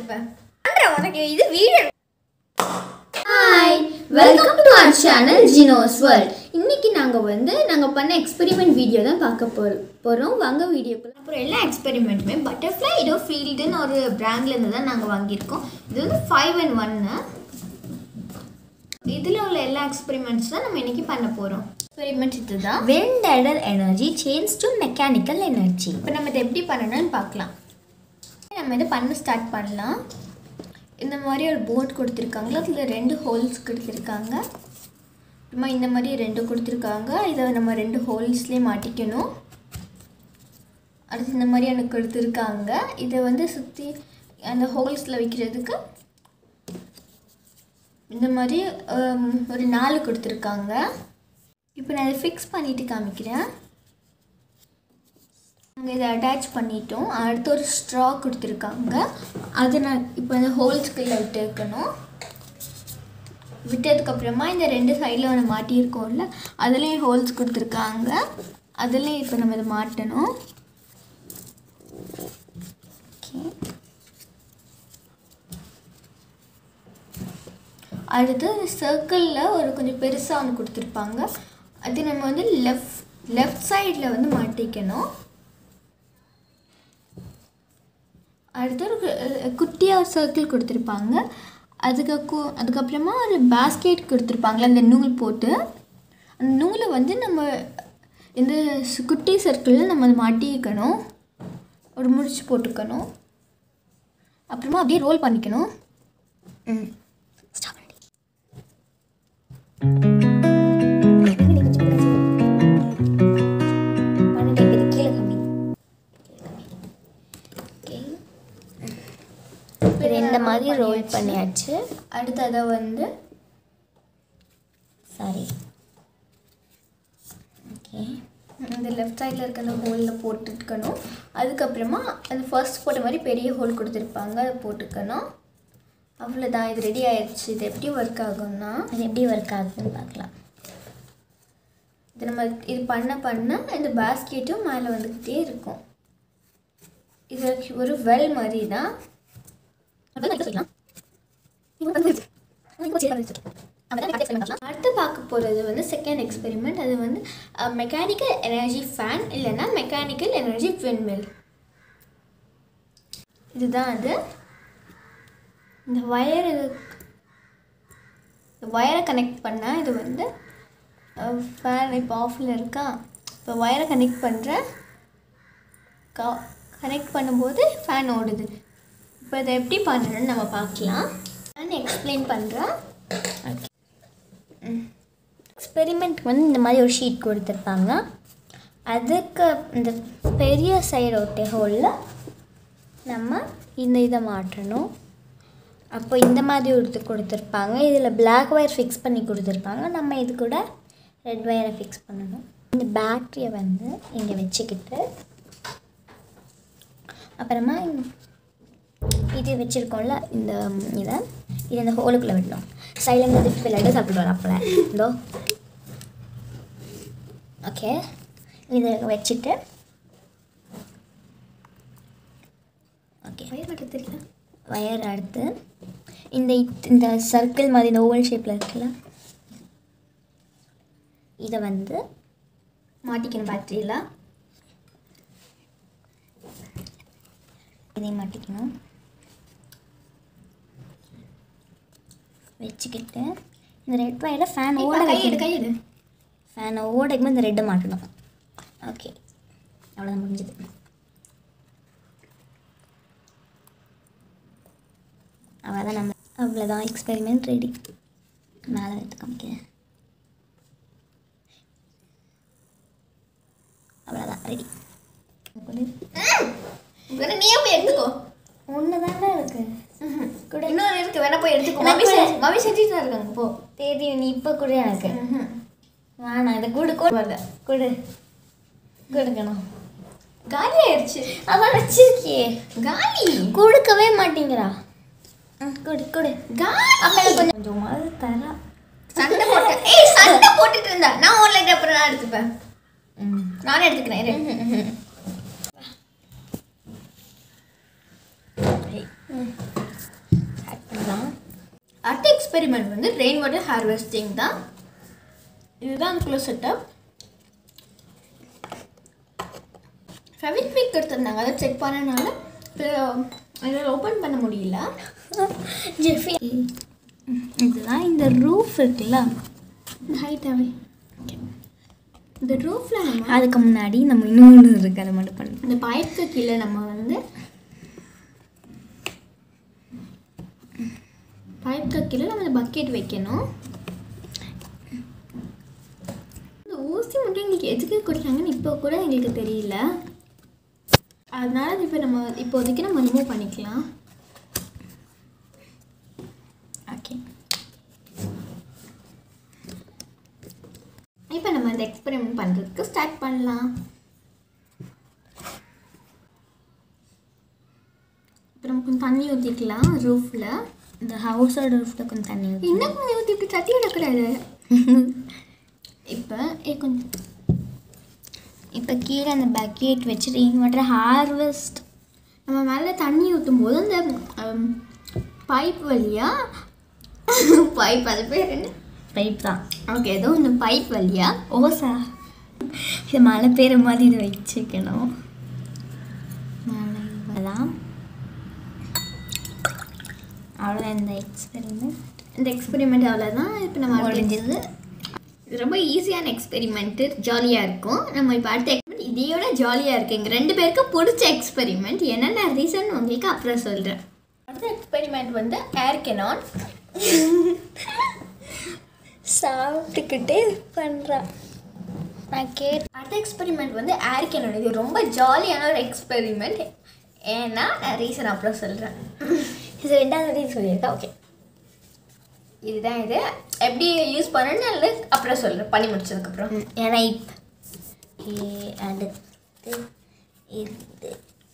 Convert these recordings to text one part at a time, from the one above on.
எடுத்துப்பேன் பண்றேன் உனக்கு இது video hi welcome to our channel Jino's world இன்னைக்கு நாங்கள் வந்து நாங்கள் பண்ண எக்ஸ்பெரிமெண்ட் வீடியோ தான் பார்க்க போகிறோம் போகிறோம் வாங்க வீடியோக்குள்ள அப்புறம் எல்லா எக்ஸ்பெரிமெண்ட்டுமே பட்டர்ஃப்ளை இதோ ஃபீல்டுன்னு ஒரு பிராண்ட்லேருந்து தான் நாங்கள் வாங்கியிருக்கோம் இது வந்து ஃபைவ் அண்ட் ஒன்னு இதில் உள்ள எல்லா எக்ஸ்பெரிமெண்ட்ஸ் தான் நம்ம இன்னைக்கு பண்ண போகிறோம் எக்ஸ்பெரிமெண்ட் இதுதான் wind added energy change to mechanical energy இப்போ நம்ம இதை எப்படி பண்ணணும்னு பார்க்கலாம் நம்ம இதை பண்ண ஸ்டார்ட் பண்ணலாம் இந்த மாதிரி ஒரு போர்ட் கொடுத்துருக்காங்க அதில் ரெண்டு ஹோல்ஸ் கொடுத்துருக்காங்க அப்புறமா இந்த மாதிரி ரெண்டு கொடுத்துருக்காங்க இதை நம்ம ரெண்டு ஹோல்ஸ்லேயே மாட்டிக்கணும் அடுத்து இந்த மாதிரி எனக்கு கொடுத்துருக்காங்க இதை வந்து சுற்றி அந்த ஹோல்ஸில் வைக்கிறதுக்கு இந்த மாதிரி ஹம், ஒரு நாலு கொடுத்துருக்காங்க இப்போ நான் இதை ஃபிக்ஸ் பண்ணிட்டு காமிக்கிறேன் நாங்கள் இதை அட்டாச் பண்ணிட்டோம் அடுத்து ஒரு ஸ்ட்ரா கொடுத்துருக்காங்க அதை நான் இப்போ இந்த ஹோல்ஸ்குள்ளே விட்டு வைக்கணும் விட்டதுக்கப்புறமா இந்த ரெண்டு சைடில் ஒன்று மாட்டியிருக்கோம்ல அதுலேயும் ஹோல்ஸ் கொடுத்துருக்காங்க அதுலேயும் இப்போ நம்ம இதை மாட்டணும் ஓகே அடுத்து சர்க்கிளில் ஒரு கொஞ்சம் பெருசாக ஒன்று கொடுத்துருப்பாங்க அது நம்ம வந்து லெஃப்ட் லெஃப்ட் சைடில் வந்து மாட்டிக்கணும் அடுத்து ஒரு கு- குட்டியாக ஒரு சர்க்கிள் கொடுத்துருப்பாங்க அதுக்கு கு- அதுக்கப்புறமா ஒரு பாஸ்கெட் கொடுத்துருப்பாங்களே அந்த நூல் போட்டு அந்த நூலை வந்து நம்ம இந்த சு- குட்டி சர்க்கிளில் நம்ம அதை மாட்டிக்கணும் ஒரு முடிச்சு போட்டுக்கணும் அப்புறமா அப்படியே ரோல் பண்ணிக்கணும் ம் ஸ்டாப் பண்ணி கீழே கம்மி இது இந்த மாதிரி ரோல் பண்ணியாச்சு அடுத்ததை வந்து சாரி ஓகே இந்த லெஃப்ட் சைடில் இருக்க அந்த ஹோலில் போட்டுக்கணும் அதுக்கப்புறமா அந்த ஃபர்ஸ்ட் போட்ட மாதிரி பெரிய ஹோல் கொடுத்துருப்பாங்க அதை போட்டுக்கணும் அவ்வளோதான் இது ரெடி ஆயிடுச்சு இது எப்படி ஒர்க் ஆகும்னா அது எப்படி ஒர்க் ஆகுதுன்னு பார்க்கலாம் இது நம்ம இது பண்ண பண்ண இந்த பாஸ்கெட்டும் மேலே வந்துக்கிட்டே இருக்கும் இது ஒரு வெல் மாதிரி தான் அடுத்து பார்க்க போகிறது வந்து செகண்ட் எக்ஸ்பெரிமெண்ட் அது வந்து மெக்கானிக்கல் எனர்ஜி ஃபேன் இல்லைன்னா மெக்கானிக்கல் எனர்ஜி விண்மில் இதுதான் அது இந்த வயர் இது இந்த வயரை கனெக்ட் பண்ணால் இது வந்து ஃபேன் இப்போ ஆஃபில் இருக்கா இப்போ வயரை கனெக்ட் பண்ணுறேன் கனெக்ட் பண்ணும்போது ஃபேன் ஓடுது இப்போ இதை எப்படி பண்ணணும்னு நம்ம பார்க்கலாம் நான் எக்ஸ்பிளைன் பண்ணுறேன் எக்ஸ்பெரிமெண்ட்க்கு வந்து இந்த மாதிரி ஒரு ஷீட் கொடுத்துருப்பாங்க அதுக்கு இந்த பெரிய சைடு ஒட்டிய ஹோலில் நம்ம இந்த இதை மாட்டணும் அப்போ இந்த மாதிரி ஒரு இது கொடுத்துருப்பாங்க இதில் Black ஒயர் ஃபிக்ஸ் பண்ணி கொடுத்துருப்பாங்க நம்ம இது கூட ரெட் ஒயரை ஃபிக்ஸ் பண்ணணும் இந்த பேட்டரியை வந்து இங்கே வச்சுக்கிட்டு அப்புறமா இந்த- இது வச்சுருக்கோம்ல இந்த இதை இது இந்த ஹோலுக்குள்ளே விடணும் சைலண்ட் வந்து விளையாட்டு சாப்பிடுவார் அப்போ இதோ ஓகே இதை வச்சுட்டு ஓகே வயர் மட்டும் தெரியல வயர் அடுத்து இந்த இத்- இந்த சர்க்கிள் மாதிரி இந்த ஓவல் ஷேப்பில் இருக்குல்ல இதை வந்து மாட்டிக்கணும் பேட்டரியில் இதை மாட்டிக்கணும் வச்சுக்கிட்டு இந்த ரெட் வயரில் ஃபேன் ஓட கையெடு வைக்கணும் கையெடு ஃபேனை ஓட வைக்கும்போது இந்த ரெட்டை மாட்டணும் ஓகே அவ்வளோதான் முடிஞ்சது அவ்வளோதான் நம்ம அவ்வளோதான் எக்ஸ்பெரிமெண்ட் ரெடி மேலே எடுத்து காமிக்கிறேன் அவ்வளோதான் ரெடி வேணா நீயே போய் எடுத்துக்கோ ஒன்று தானே இருக்கு கூட இன்னொரு இருக்கு வேணா போய் எடுத்துக்கோ எனக்கு மம்மி கூட- செஞ்சு மம்மி செஞ்சுட்டு தான் இருக்காங்க போ தெரியும் நீ இப்போ கூட எனக்கு வேணாம் இதை கொடு கொடு வரல கொடு கொடுக்கணும் காலி ஆயிடுச்சு அதான் வச்சிருக்கியே காலி கொடுக்கவே மாட்டேங்கிறா ம், கொடு கொடு காலி அப்போ எனக்கு கொஞ்சம் கொஞ்சமாவது தரா சண்டை போட்டு ஏய் சண்டை போட்டுட்டு இருந்தா நான் ஒரு லைட் அப்புறம் நான் எடுத்துப்பேன் ம் நானே எடுத்துக்கிறேன் இரு. ஸ்டார்ட் பண்ணலாம் அடுத்த எக்ஸ்பெரிமெண்ட் வந்து ரெயின் வாட்டர் ஹார்வெஸ்டிங் தான் இதுதான் அதுக்குள்ள செட்டப் ஃபெவிக்விக் எடுத்திருந்தாங்க அதை செக் பண்ணனால இதில் ஓப்பன் பண்ண முடியல ஜெஃபி இதுதான் இந்த ரூஃப் இருக்குல்ல இந்த ஹைட்டாகவே இந்த ரூஃபில் நம்ம அதுக்கு முன்னாடி நம்ம இன்னொன்று இருக்கு அதை மட்டும் பண்ணி இந்த பைப்புக்கு கீழே நம்ம வந்து பைப்புக்கு கீழே நம்ம இந்த பக்கெட் வைக்கணும் இந்த ஊசி மட்டும் எங்களுக்கு எதுக்கு கொடுத்தாங்கன்னு இப்போ கூட எங்களுக்கு தெரியல அதனால அது இப்போ நம்ம இப்போதைக்கு நம்ம ரிமூவ் பண்ணிக்கலாம் ஓகே இப்போ நம்ம இந்த எக்ஸ்பெரிமெண்ட் பண்ணுறதுக்கு ஸ்டார்ட் பண்ணலாம் இப்போ நம்ம கொஞ்சம் தண்ணி ஊற்றிக்கலாம் ரூஃபில் இந்த ஹவுஸோட ரூஃபில் கொஞ்சம் தண்ணி ஊத்தி. இன்னும் கொஞ்சம் ஊற்றி இப்படி தட்டி விடக்கூடாது இப்போ ஏ கொஞ்சம் இப்போ கீழே அந்த பக்கெட் வச்சு ரெயின் வாட்டர் ஹார்வெஸ்ட் நம்ம மேலே தண்ணி ஊற்றும் போது அந்த பைப் வழியாக பைப் அது பேர் என்ன பைப் தான் ஓகே ஏதோ இந்த பைப் வழியாக ஓசா இது மழை பெய்கிற மாதிரி இதை வச்சுக்கணும் மழை வரலாம் அவ்வளோதான் இந்த எக்ஸ்பெரிமெண்ட் இந்த எக்ஸ்பெரிமெண்ட் அவ்வளோதான் இப்போ நம்ம அடுத்து- முடிஞ்சது இது ரொம்ப ஈஸியான எக்ஸ்பெரிமெண்ட்டு ஜாலியாக இருக்கும் நம்ம இப்போ அடுத்த எக்ஸ்பெரிமெண்ட் இதையோட ஜாலியாக இருக்கு எங்கள் ரெண்டு பேருக்கும் பிடிச்ச எக்ஸ்பெரிமெண்ட் என்னென்ன ரீசன் உங்களுக்கு அப்புறம் சொல்கிறேன் அடுத்த எக்ஸ்பெரிமெண்ட் வந்து ஏர் கெனான் சாப்பிட்டுக்கிட்டே பண்ணுறா நான் கேட் அடுத்த எக்ஸ்பெரிமெண்ட் வந்து ஏர் கெனான் இது ரொம்ப ஜாலியான ஒரு எக்ஸ்பெரிமெண்ட் ஏன்னா நான் ரீசன் அப்புறம் சொல்கிறேன் இது ரெண்டாவது வாட்டி சொல்லியிருக்கா ஓகே இதுதான் இது எப்படி யூஸ் பண்ணணும்னு அப்புறம் சொல்கிறேன் பண்ணி முடிச்சதுக்கப்புறம் ஏன்னா இப்போ அடுத்து இது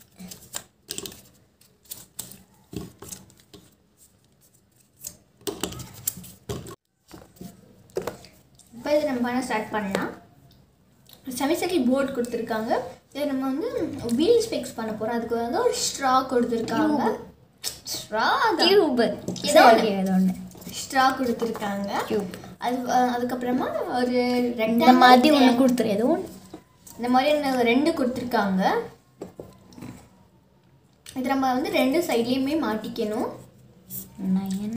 இப்போ இது நம்ம பண்ண ஸ்டார்ட் பண்ணலாம் செமிசைக்கிள் போர்டு கொடுத்துருக்காங்க இதை நம்ம வந்து வீல் ஸ்பெக்ஸ் பண்ண போகிறோம் அதுக்கு வந்து ஒரு ஸ்ட்ரா கொடுத்துருக்காங்க ஸ்ட்ரா டியூப் ஏதோ ஒண்ணு. ஏதோ ஒன்று ஸ்ட்ரா கொடுத்துருக்காங்க டியூப் அது அஹ், அதுக்கப்புறமா ஒரு இந்த ரெண்டு மாதிரி ஒன்று கொடுத்துரு ஏதோ ஒன்று இந்த மாதிரி என்ன ரெண்டு கொடுத்துருக்காங்க இது நம்ம வந்து ரெண்டு சைட்லேயுமே மாட்டிக்கணும் நயன்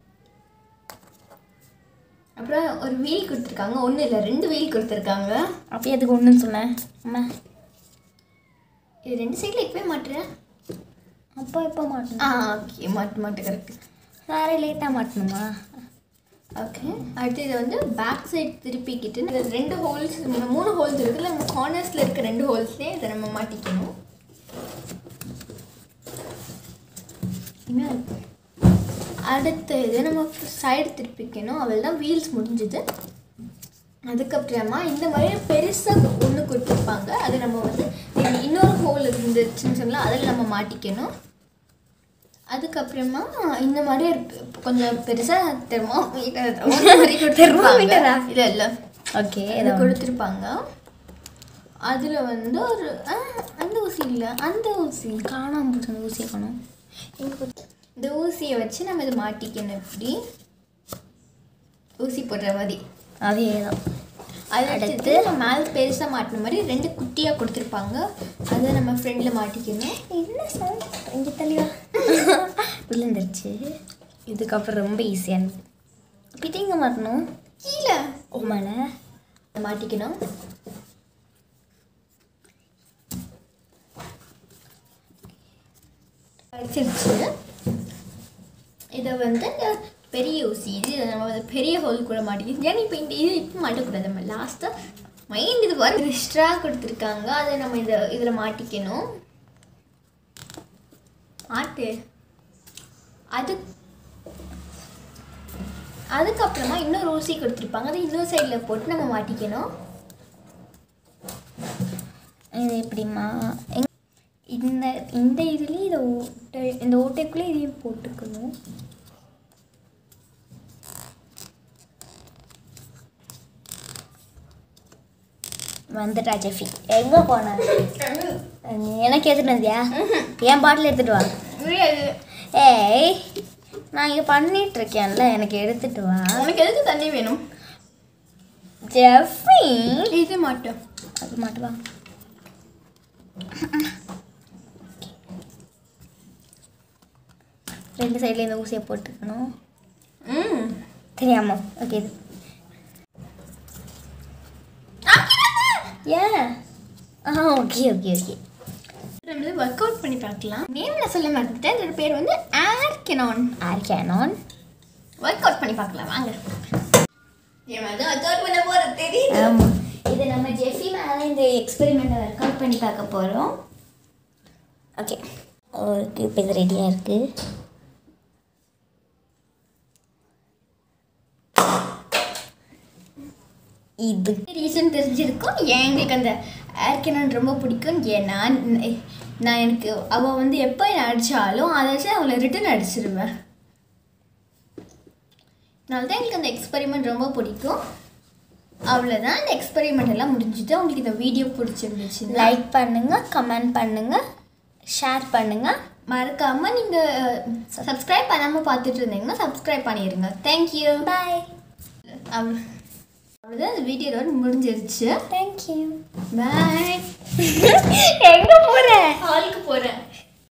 அப்புறம் ஒரு வீல் கொடுத்துருக்காங்க ஒன்றும் இல்லை ரெண்டு வீல் கொடுத்துருக்காங்க அப்படியே அதுக்கு ஒன்றுன்னு சொன்னேன் அம்மா இது ரெண்டு சைடில் எப்பவே மாட்டுறேன் அப்பா எப்போ மாட்டணும் ஆ ஓகே மாட்டு மாட்டு கரெக்ட் வேற லேட்டாக மாட்டணுமா ஓகே அடுத்து இது வந்து பேக் சைடு திருப்பிக்கிட்டு இது ரெண்டு ஹோல்ஸ் மூணு ஹோல்ஸ் இருக்குல்ல நம்ம கார்னர்ஸில் இருக்க ரெண்டு ஹோல்ஸ்லேயே இதை நம்ம மாட்டிக்கணும் இன்னும் இருக்கு. அடுத்து இது நம்ம சைடு திருப்பிக்கணும் அவள் தான் வீல்ஸ் முடிஞ்சுது அதுக்கப்புறமா இந்த மாதிரி பெருசாக ஒன்று கொடுத்துருப்பாங்க அது நம்ம வந்து இது இன்னொரு ஹோல் இருந்துச்சுன்னு சொல்லலாம் அதில் நம்ம மாட்டிக்கணும் அதுக்கப்புறமா இந்த மாதிரி இருக்கு கொஞ்சம் பெருசாக தெர்மோ மாதிரி கொடுத்துருப்பாங்க Thermometer-ஆ? இல்லை இல்லை ஓகே இது கொடுத்துருப்பாங்க அதில் வந்து ஒரு ஆ, அந்த ஊசி இல்லை அந்த ஊசி காணாம போச்சு அந்த ஊசியை காணும் எங்கே கொடுத்து இந்த ஊசியை வச்சு நம்ம இதை மாட்டிக்கணும் இப்படி ஊசி போடுற மாதிரி அதே தான் அது அடுத்து நம்ம மேலே பெருசாக மாட்டின மாதிரி ரெண்டு குட்டியாக கொடுத்துருப்பாங்க அதை நம்ம ஃப்ரெண்டில் மாட்டிக்கணும் என்ன சார் இங்கே தெளிவா விழுந்துருச்சு இதுக்கப்புறம் ரொம்ப ஈஸியானது இப்போ எங்கே மாட்டணும் கீழே ஓ மேலே மாட்டிக்கணும் வச்சிருச்சு இதை வந்து இந்த பெரிய ஊசி இது நம்ம வந்து பெரிய ஹோல் கூட மாட்டிக்கிது ஏன்னா இப்போ இந்த இது இப்போ மாட்டக்கூடாது நம்ம லாஸ்ட்டாக மைண்ட் இது வர ஸ்ட்ரா கொடுத்துருக்காங்க அதை நம்ம இதை இதில் மாட்டிக்கணும் மாட்டு அது அதுக்கப்புறமா இன்னொரு ஊசி கொடுத்துருப்பாங்க அதை இன்னொரு சைடில் போட்டு நம்ம மாட்டிக்கணும் இது எப்படிம்மா எங் இந்த இந்த இதுலேயும் இதை ஓட்டை இந்த ஓட்டைக்குள்ளே இதையும் போட்டுக்கணும் வந்துட்டா ஜெஃபி எங்கே போன எனக்கு எடுத்துட்டு வந்தியா என் பாட்டில் எடுத்துட்டு வா முடியாது ஏய் நான் இங்கே பண்ணிட்டு இருக்கேன்ல எனக்கு எடுத்துட்டு வா உனக்கு எதுக்கு தண்ணி வேணும் ஜெஃபி இது மாட்டோம் அது மட்டும் வா ரெண்டு சைடில் இந்த ஊசியை போட்டுக்கணும் ம் தெரியாம ஓகே இது ஏன் ஆ ஓகே ஓகே ஓகே நம்ம ஒர்க் அவுட் பண்ணி பார்க்கலாம் நேம் நான் சொல்ல மாட்டேன் இதோட பேர் வந்து ஆர்கெனான் ஆர் கேனான் ஒர்க் அவுட் பண்ணி பார்க்கலாம் வாங்க ஏன் வந்து ஒர்க் அவுட் பண்ண போகிற தெரியுது ஆமாம் இது நம்ம ஜெஃபி மேலே இந்த எக்ஸ்பெரிமெண்ட்டை ஒர்க் அவுட் பண்ணி பார்க்க போகிறோம் ஓகே ஓகே இப்போ இது ரெடியாக இருக்குது இது ரீசன் தெரிஞ்சிருக்கும் ஏன் எங்களுக்கு அந்த ஏர்கெனான் ரொம்ப பிடிக்கும் ஏன்னா ந- நான் எனக்கு அவள் வந்து எப்போ என்னை அடித்தாலும் அதை வச்சு அவளை ரிட்டன் அடிச்சிருவேன் அதனால தான் எங்களுக்கு அந்த எக்ஸ்பெரிமெண்ட் ரொம்ப பிடிக்கும் அவ்வளோதான் அந்த எக்ஸ்பெரிமெண்ட் எல்லாம் முடிஞ்சுட்டு உங்களுக்கு இந்த வீடியோ பிடிச்சிருந்துச்சு லைக் பண்ணுங்கள் கமெண்ட் பண்ணுங்கள் ஷேர் பண்ணுங்கள் மறக்காமல் நீங்கள் சப்ஸ்கிரைப் பண்ணாமல் பார்த்துட்டு இருந்தீங்கன்னா சப்ஸ்கிரைப் பண்ணிடுங்க தேங்க்யூ பாய் அவ்வளோ அவ்வளோதான் இந்த வீடியோட முடிஞ்சிருச்சு தேங்க்யூ பாய் எங்கே போகிற ஹாலுக்கு போகிறேன்